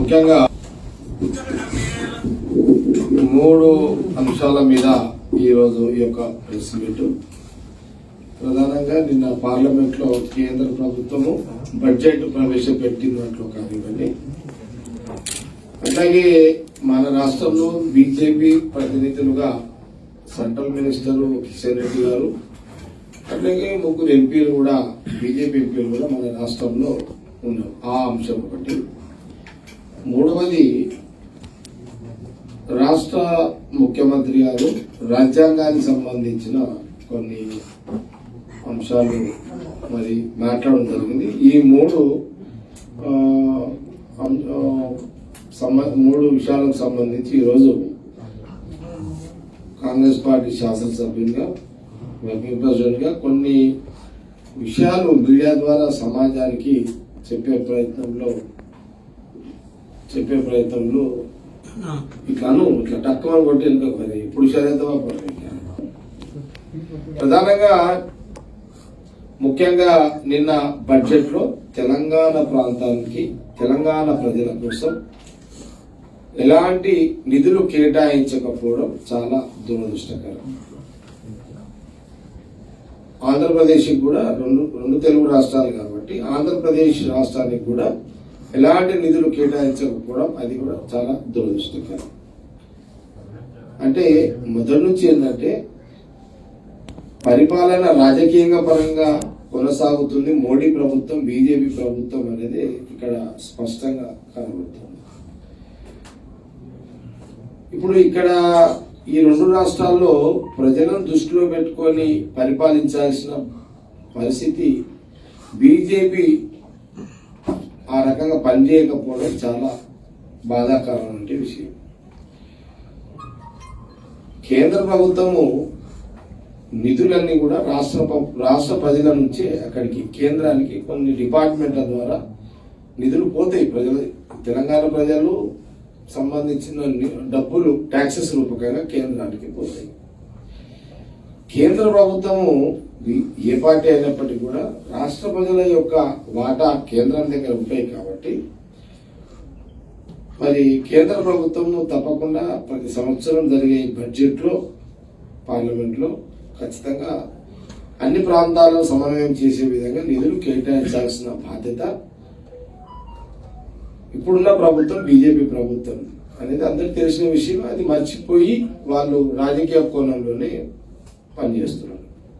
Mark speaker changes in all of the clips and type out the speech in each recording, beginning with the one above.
Speaker 1: ముఖ్యంగా మూడు అంశాల మీద ఈరోజు ఈ యొక్క ప్రెస్ మీట్ ప్రధానంగా నిన్న పార్లమెంట్ లో కేంద్ర ప్రభుత్వము బడ్జెట్ ప్రవేశపెట్టినట్లు కానివ్వండి అట్లాగే మన రాష్ట్రంలో బీజేపీ ప్రతినిధులుగా సెంట్రల్ మినిస్టర్ కిషన్ రెడ్డి గారు అట్లాగే ముగ్గురు ఎంపీలు కూడా బీజేపీ ఎంపీలు కూడా మన రాష్ట్రంలో ఉన్నారు ఆ అంశం ఒకటి మూడవది రాష్ట్ర ముఖ్యమంత్రి గారు రాజ్యాంగానికి సంబంధించిన కొన్ని అంశాలు మరి మాట్లాడడం జరిగింది ఈ మూడు ఆ, అం- ఆ, సంబ- మూడు విషయాలకు సంబంధించి ఈరోజు కాంగ్రెస్ పార్టీ శాసనసభ్యులుగా వర్కింగ్ ప్రెసిడెంట్ గా కొన్ని విషయాలు మీడియా ద్వారా సమాజానికి చెప్పే ప్రయత్నంలో చెప్పే ప్రయత్నంలో ఇట్లాను ఇట్లా తక్కువ కొట్టి వెనుక మరి ఇప్పుడు చదివేద్దామా పోనీ? ప్రధానంగా ముఖ్యంగా నిన్న బడ్జెట్ లో తెలంగాణ ప్రాంతానికి తెలంగాణ ప్రజల కోసం ఎలాంటి నిధులు కేటాయించకపోవడం చాలా దురదృష్టకరం ఆంధ్రప్రదేశ్ కూడా రెండు రెండు తెలుగు రాష్ట్రాలు కాబట్టి ఆంధ్రప్రదేశ్ రాష్ట్రానికి కూడా ఎలాంటి నిధులు కేటాయించకపోవడం అది కూడా చాలా దురదృష్టకరం అంటే మొదటి నుంచి ఏంటంటే పరిపాలన రాజకీయంగా పరంగా కొనసాగుతుంది మోడీ ప్రభుత్వం బీజేపీ ప్రభుత్వం అనేది ఇక్కడ స్పష్టంగా కనబడుతుంది ఇప్పుడు ఇక్కడ ఈ రెండు రాష్ట్రాల్లో ప్రజలను దృష్టిలో పెట్టుకొని పరిపాలించాల్సిన పరిస్థితి బీజేపీ ఆ రకంగా పనిచేయకపోవడం చాలా బాధాకరమైన విషయం కేంద్ర ప్రభుత్వము నిధులన్నీ కూడా రాష్ట్ర ప- రాష్ట్ర ప్రజల నుంచే అక్కడికి కేంద్రానికి కొన్ని డిపార్ట్మెంట్ల ద్వారా నిధులు పోతాయి ప్రజలు తెలంగాణ ప్రజలు సంబంధించిన ని- డబ్బులు ట్యాక్సెస్ రూపకంగా కేంద్రానికి పోతాయి కేంద్ర ప్రభుత్వము వి- ఏ పార్టీ అయినప్పటికీ కూడా రాష్ట్ర ప్రజల యొక్క వాటా కేంద్రం దగ్గర ఉంటాయి కాబట్టి మరి కేంద్ర ప్రభుత్వం తప్పకుండా ప్రతి సంవత్సరం జరిగే బడ్జెట్ లో పార్లమెంట్ లో ఖచ్చితంగా అన్ని ప్రాంతాలను సమన్వయం చేసే విధంగా నిధులు కేటాయించాల్సిన బాధ్యత ఇప్పుడున్న ప్రభుత్వం బీజేపీ ప్రభుత్వం అనేది అందరికి తెలిసిన విషయం అది మర్చిపోయి వాళ్ళు రాజకీయ కోణంలోనే పనిచేస్తున్నారు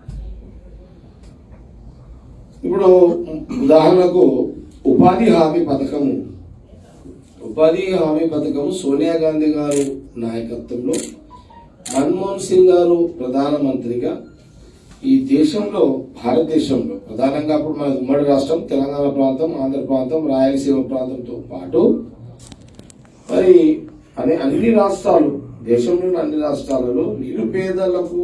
Speaker 1: ఇప్పుడు ఉదాహరణకు ఉపాధి హామీ పథకము ఉపాధి హామీ పథకం సోనియా గాంధీ గారు నాయకత్వంలో మన్మోహన్ సింగ్ గారు ప్రధానమంత్రిగా ఈ దేశంలో భారతదేశంలో ప్రధానంగా అప్పుడు మన ఉమ్మడి రాష్ట్రం తెలంగాణ ప్రాంతం ఆంధ్ర ప్రాంతం రాయలసీమ ప్రాంతంతో పాటు మరి అనే అన్ని రాష్ట్రాలు దేశంలోని అన్ని రాష్ట్రాలలో నిరుపేదలకు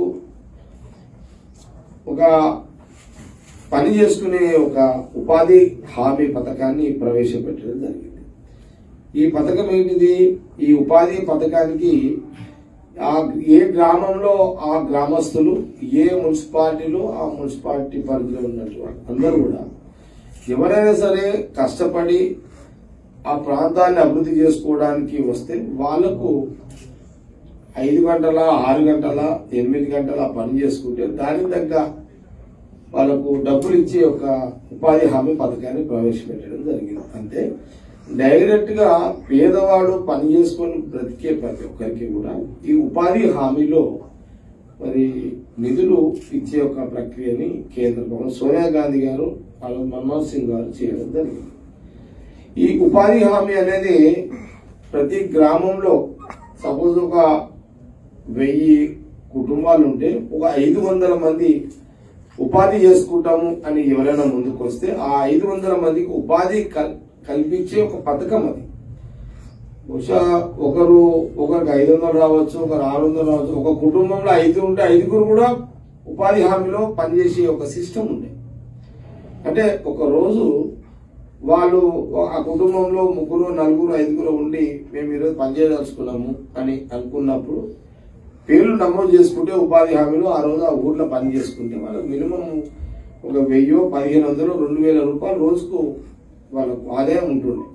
Speaker 1: ఒక పని చేసుకునే ఒక ఉపాధి హామీ పథకాన్ని ప్రవేశపెట్టడం జరిగింది ఈ పథకం ఏంటిది ఈ ఉపాధి పథకానికి ఆ ఏ గ్రామంలో ఆ గ్రామస్తులు ఏ మున్సిపాలిటీలో ఆ మున్సిపాలిటీ పరిధిలో ఉన్నటువంటి అందరూ కూడా ఎవరైనా సరే కష్టపడి ఆ ప్రాంతాన్ని అభివృద్ధి చేసుకోవడానికి వస్తే వాళ్లకు ఐదు గంటల ఆరు గంటల ఎనిమిది గంటల పని చేసుకుంటే దానికి తగ్గ వాళ్ళకు డబ్బులు ఇచ్చే ఒక ఉపాధి హామీ పథకాన్ని ప్రవేశపెట్టడం జరిగింది అంటే డైరెక్ట్ గా పేదవాడు పని చేసుకొని బ్రతికే ప్రతి ఒక్కరికి కూడా ఈ ఉపాధి హామీలో మరి నిధులు ఇచ్చే ఒక ప్రక్రియని కేంద్ర ప్రభుత్వం సోనియా గాంధీ గారు అలాగే మన్మోహన్ సింగ్ గారు చేయడం జరిగింది ఈ ఉపాధి హామీ అనేది ప్రతి గ్రామంలో సపోజ్ ఒక వెయ్యి కుటుంబాలు ఉంటే ఒక ఐదు వందల మంది ఉపాధి చేసుకుంటాము అని ఎవరైనా ముందుకు వస్తే ఆ ఐదు వందల మందికి ఉపాధి కల్- కల్పించే ఒక పథకం అది బహుశా ఒకరు ఒకరికి ఐదు వందలు రావచ్చు ఒకరు ఆరు వందలు రావచ్చు ఒక కుటుంబంలో ఐదు ఉంటే ఐదుగురు కూడా ఉపాధి హామీలో పనిచేసే ఒక సిస్టమ్ ఉంది అంటే ఒక రోజు వాళ్ళు ఆ కుటుంబంలో ముగ్గురు నలుగురు ఐదుగురు ఉండి మేము ఈరోజు పనిచేయదలుచుకున్నాము అని అనుకున్నప్పుడు పేర్లు నమోదు చేసుకుంటే ఉపాధి హామీలో ఆ రోజు ఆ ఊర్లో పని చేసుకుంటే వాళ్ళకి మినిమం ఒక వెయ్యో పదిహేను వందలు రెండు వేల రూపాయలు రోజుకు వాళ్ళకు ఆదాయం ఉంటుంది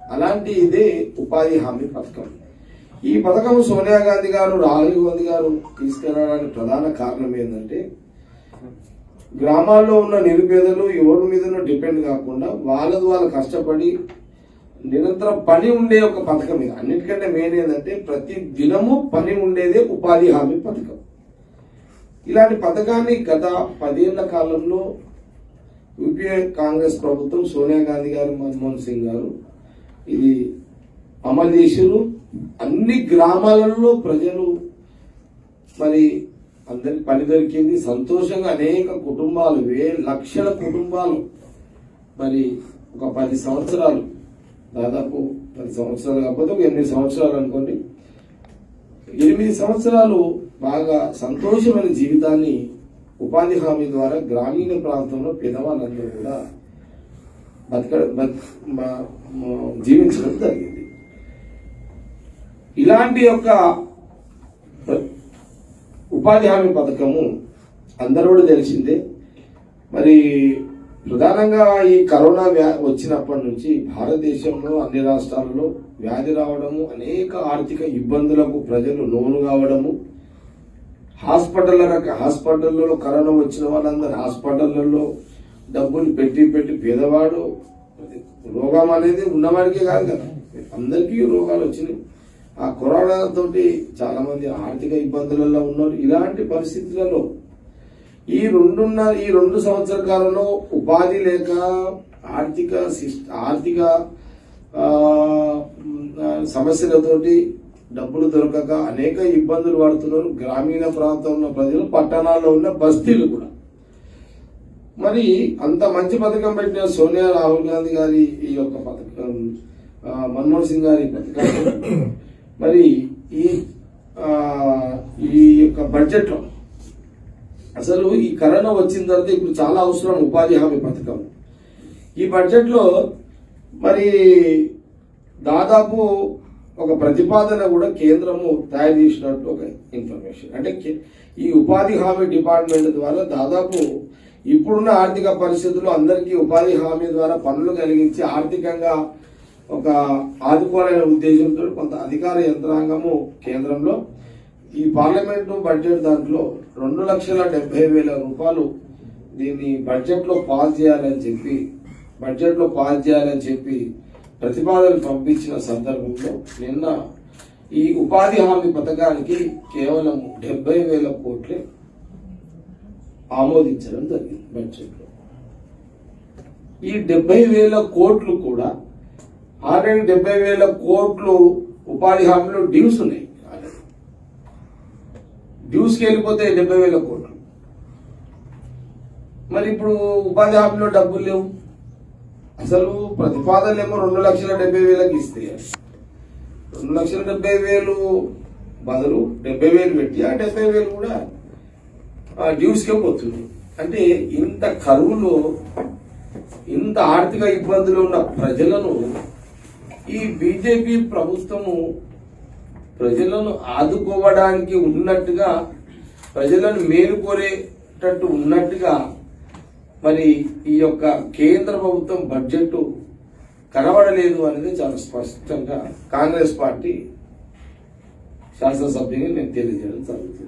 Speaker 1: అలాంటి ఇదే ఉపాధి హామీ పథకం ఈ పథకం సోనియా గాంధీ గారు రాహుల్ గాంధీ గారు తీసుకురావడానికి ప్రధాన కారణం ఏంటంటే గ్రామాల్లో ఉన్న నిరుపేదలు ఎవరి మీదనో డిపెండ్ కాకుండా వాళ్ళది వాళ్ళు కష్టపడి నిరంతరం పని ఉండే ఒక పథకం ఇది అన్నిటికంటే మెయిన్ ఏంటంటే ప్రతి దినము పని ఉండేదే ఉపాధి హామీ పథకం ఇలాంటి పథకాన్ని గత పదేళ్ల కాలంలో యూపీఏ కాంగ్రెస్ ప్రభుత్వం సోనియా గాంధీ గారు మన్మోహన్ సింగ్ గారు ఇది అమలు చేసారు అన్ని గ్రామాలలో ప్రజలు మరి అందరికి పని దొరికింది సంతోషంగా అనేక కుటుంబాలు వే లక్షల కుటుంబాలు మరి ఒక పది సంవత్సరాలు దాదాపు పది సంవత్సరాలు కాకపోతే ఒక ఎనిమిది సంవత్సరాలు అనుకోండి ఎనిమిది సంవత్సరాలు బాగా సంతోషమైన జీవితాన్ని ఉపాధి హామీ ద్వారా గ్రామీణ ప్రాంతంలో పేదవాళ్ళందరూ కూడా బతక బత్- మ- మ- జీవించడం జరిగింది ఇలాంటి యొక్క ఉపాధి హామీ పథకము అందరూ కూడా తెలిసిందే మరి ప్రధానంగా ఈ కరోనా వ్యా వచ్చినప్పటి నుంచి భారతదేశంలో అన్ని రాష్ట్రాలలో వ్యాధి రావడము అనేక ఆర్థిక ఇబ్బందులకు ప్రజలు లోను కావడము హాస్పిటల్ రక హాస్పిటల్లో కరోనా వచ్చిన వాళ్ళందరూ హాస్పిటళ్లలో డబ్బులు పెట్టి పెట్టి పేదవాడు రోగం అనేది ఉన్నవాడికే కాదు కదా అందరికీ రోగాలు వచ్చినాయి ఆ కరోనా తోటి చాలా మంది ఆర్థిక ఇబ్బందులలో ఉన్నారు ఇలాంటి పరిస్థితులలో ఈ రెండున్న ఈ రెండు సంవత్సరాల కాలంలో ఉపాధి లేక ఆర్థిక సిస్- ఆర్థిక ఆ, సమస్యలతోటి డబ్బులు దొరకక అనేక ఇబ్బందులు పడుతున్నారు గ్రామీణ ప్రాంతంలో ప్రజలు పట్టణాల్లో ఉన్న బస్తీలు కూడా మరి అంత మంచి పథకం పెట్టిన సోనియా రాహుల్ గాంధీ గారి ఈ యొక్క పథకం ఆ, మన్మోహన్ సింగ్ గారి పథకం మరి ఈ ఆ, ఈ యొక్క బడ్జెట్ లో అసలు ఈ కరోనా వచ్చిన తర్వాత ఇప్పుడు చాలా అవసరం ఉపాధి హామీ పథకం ఈ బడ్జెట్ లో మరి దాదాపు ఒక ప్రతిపాదన కూడా కేంద్రము తయారు చేసినట్టు ఒక ఇన్ఫర్మేషన్ అంటే కే- ఈ ఉపాధి హామీ డిపార్ట్మెంట్ ద్వారా దాదాపు ఇప్పుడున్న ఆర్థిక పరిస్థితుల్లో అందరికీ ఉపాధి హామీ ద్వారా పనులు కలిగించి ఆర్థికంగా ఒక ఆదుకోవాలనే ఉద్దేశంతో కొంత అధికార యంత్రాంగము కేంద్రంలో ఈ పార్లమెంటు బడ్జెట్ దాంట్లో రెండు లక్షల డెబ్బై వేల రూపాయలు దీన్ని బడ్జెట్ లో పాస్ చేయాలని చెప్పి బడ్జెట్ లో పాస్ చేయాలని చెప్పి ప్రతిపాదన పంపించిన సందర్భంలో నిన్న ఈ ఉపాధి హామీ పథకానికి కేవలం డెబ్బై వేల కోట్లే ఆమోదించడం జరిగింది బడ్జెట్ లో ఈ డెబ్బై వేల కోట్లు కూడా ఆల్రెడీ డెబ్బై వేల కోట్లు ఉపాధి హామీలో డ్యూస్ ఉన్నాయి ఆల్రెడీ డ్యూస్కి వెళ్ళిపోతే డెబ్బై వేల కోట్లు మరి ఇప్పుడు ఉపాధి హామీలో డబ్బులు లేవు అసలు ప్రతిపాదనలు ఏమో రెండు లక్షల డెబ్బై వేలకు ఇస్తే రెండు లక్షల డెబ్బై వేలు బదులు డెబ్బై వేలు పెట్టి ఆ డెబ్బై వేలు కూడా డ్యూస్కే పోతుంది అంటే ఇంత కరువులో ఇంత ఆర్థిక ఇబ్బందులు ఉన్న ప్రజలను ఈ బీజేపీ ప్రభుత్వము ప్రజలను ఆదుకోవడానికి ఉన్నట్టుగా ప్రజలను మేలుకోరేటట్టు ఉన్నట్టుగా మరి ఈ యొక్క కేంద్ర ప్రభుత్వం బడ్జెట్ కనబడలేదు అనేది చాలా స్పష్టంగా కాంగ్రెస్ పార్టీ శాసనసభ్యుని నేను తెలియజేయడం జరుగుతుంది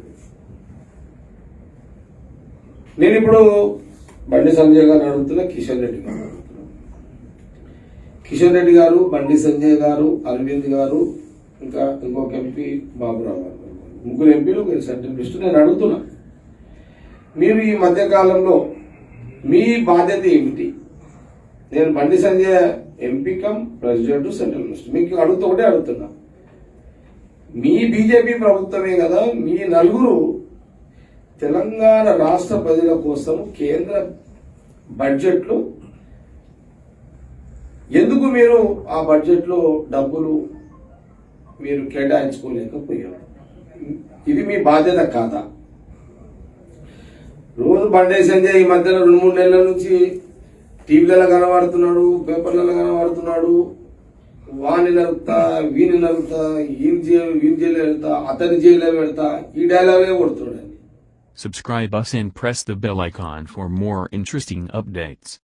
Speaker 1: నేను ఇప్పుడు బండి సంజయ్ గారు అడుగుతున్నా కిషన్ రెడ్డి గారు అడుగుతున్నా కిషన్ రెడ్డి గారు బండి సంజయ్ గారు అరవింద్ గారు ఇంకా ఇంకొక ఎంపీ బాబురావు గారు ముగ్గురు ఎంపీలు మీరు సెంట్రల్ లిస్ట్ నేను అడుగుతున్నా మీరు ఈ మధ్య కాలంలో మీ బాధ్యత ఏమిటి నేను Bandi Sanjay MP cum president central minister మీకు అడుగుతూ ఒకటే అడుగుతున్నా మీ బీజేపీ ప్రభుత్వమే కదా మీ నలుగురు తెలంగాణ రాష్ట్ర ప్రజల కోసం కేంద్ర బడ్జెట్ లో ఎందుకు మీరు ఆ బడ్జెట్ లో డబ్బులు మీరు కేటాయించుకోలేకపోయారు ఇది మీ బాధ్యత కాదా రోజు బండే సంజయ్ ఈ మధ్యన రెండు మూడు నెలల నుంచి టీవీలలో కనబడుతున్నాడు పేపర్లలో కనబడుతున్నాడు వాని నరుకుతా వీని నరుకుతా ఈయన జైలు వీని జైలు వెళ్తా అతని జైలు వెళ్తా ఈ డైలాగే కొడుతున్నాడు
Speaker 2: Subscribe us and press the bell icon for more interesting updates.